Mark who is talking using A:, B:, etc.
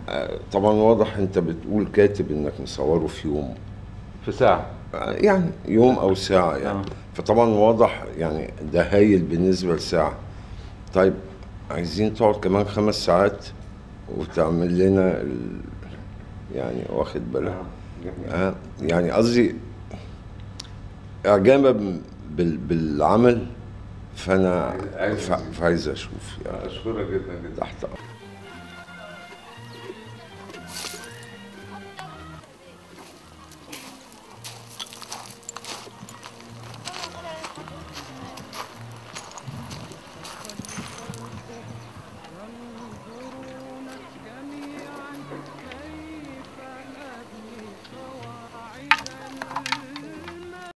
A: آه، طبعا واضح انت بتقول كاتب انك مصوره في يوم
B: في ساعه
A: آه، يعني يوم او ساعه يعني
B: آه.
A: فطبعا واضح يعني ده هايل بالنسبه لساعه طيب عايزين تقعد كمان خمس ساعات وتعمل لنا ال... يعني واخد بالك آه يعني قصدي اعجابا بال... بالعمل فانا
B: عايز-
A: ف- فعايز اشوف يعني
B: اشكرك جدا جدا
A: تحت أمرك.